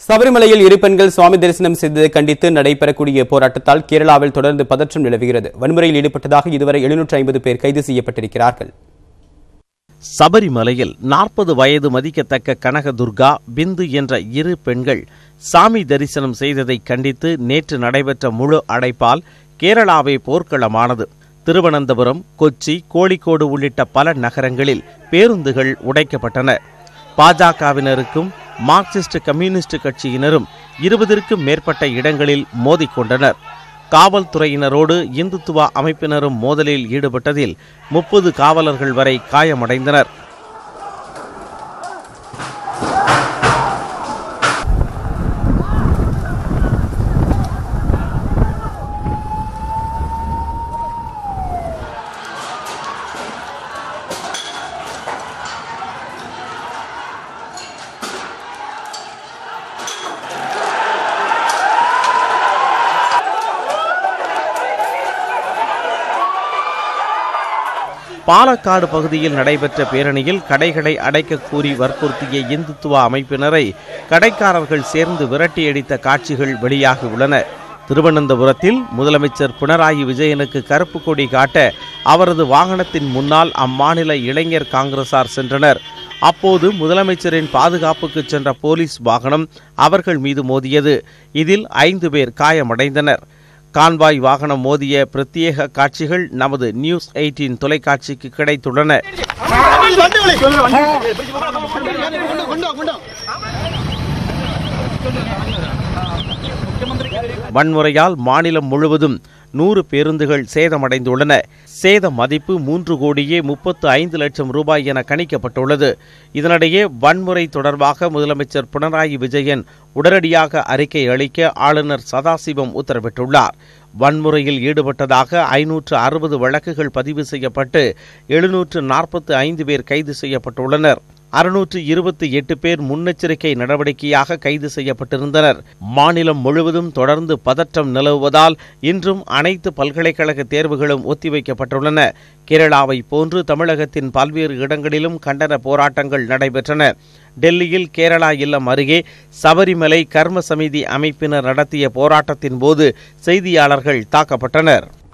சபரிமலையில் இரு பெண்கள் சுவாமி தரிசனம் செய்ததை கண்டித்து நடைபெறக்கூடிய போராட்டத்தால் கேரளாவில் தொடர்ந்து பதற்றம் நிலவுகிறது வன்முறையில் ஈடுபட்டதாக இதுவரை எழுநூற்று ஐம்பது பேர் கைது செய்யப்பட்டிருக்கிறார்கள் சபரிமலையில் நாற்பது வயது மதிக்கத்தக்க கனகதுர்கா பிந்து என்ற இரு பெண்கள் சாமி தரிசனம் செய்ததை கண்டித்து நேற்று நடைபெற்ற முழு அடைப்பால் கேரளாவே போர்க்களமானது திருவனந்தபுரம் கொச்சி கோழிக்கோடு உள்ளிட்ட பல நகரங்களில் பேருந்துகள் உடைக்கப்பட்டன பாஜகவினருக்கும் மார்க்சிஸ்ட் கம்யூனிஸ்ட் கட்சியினரும் இருபதிற்கும் மேற்பட்ட இடங்களில் மோதிக்கொண்டனர் காவல்துறையினரோடு இந்துத்துவா அமைப்பினரும் மோதலில் ஈடுபட்டதில் முப்பது காவலர்கள் வரை காயமடைந்தனர் பாலக்காடு பகுதியில் நடைபெற்ற பேரணியில் கடைகளை அடைக்க கூறி வற்புறுத்திய இந்துத்துவ அமைப்பினரை கடைக்காரர்கள் சேர்ந்து விரட்டியடித்த காட்சிகள் வெளியாகியுள்ளன திருவனந்தபுரத்தில் முதலமைச்சர் பினராயி விஜயனுக்கு கருப்பு கொடி காட்ட அவரது வாகனத்தின் முன்னால் அம்மாநில இளைஞர் காங்கிரசார் சென்றனர் அப்போது முதலமைச்சரின் பாதுகாப்புக்கு சென்ற போலீஸ் வாகனம் அவர்கள் மீது மோதியது இதில் ஐந்து பேர் காயமடைந்தனர் கான்வாய் வாகனம் மோதிய பிரத்யேக காட்சிகள் நமது நியூஸ் எயிட்டீன் தொலைக்காட்சிக்கு கிடைத்துள்ளன வன்முறையால் மாநிலம் முழுவதும் நூறு பேருந்துகள் சேதமடைந்துள்ளன சேத மதிப்பு மூன்று கோடியே முப்பத்து ஐந்து லட்சம் ரூபாய் என கணிக்கப்பட்டுள்ளது இதனிடையே வன்முறை தொடர்பாக முதலமைச்சர் பினராயி விஜயன் உடனடியாக அறிக்கை அளிக்க ஆளுநர் சதாசிவம் உத்தரவிட்டுள்ளார் வன்முறையில் ஈடுபட்டதாக ஐநூற்று அறுபது வழக்குகள் பதிவு செய்யப்பட்டு எழுநூற்று நாற்பத்து ஐந்து பேர் கைது செய்யப்பட்டுள்ளனர் அறுநூற்று இருபத்தி எட்டு பேர் முன்னெச்சரிக்கை நடவடிக்கையாக கைது செய்யப்பட்டிருந்தனர் மாநிலம் முழுவதும் தொடர்ந்து பதற்றம் நிலவுவதால் இன்றும் அனைத்து பல்கலைக்கழக தேர்வுகளும் ஒத்திவைக்கப்பட்டுள்ளன கேரளாவை போன்று தமிழகத்தின் பல்வேறு இடங்களிலும் கண்டன போராட்டங்கள் நடைபெற்றன டெல்லியில் கேரளா இல்லம் அருகே சபரிமலை கர்ம சமிதி அமைப்பினர் நடத்திய போராட்டத்தின் போது செய்தியாளர்கள் தாக்கப்பட்டனர்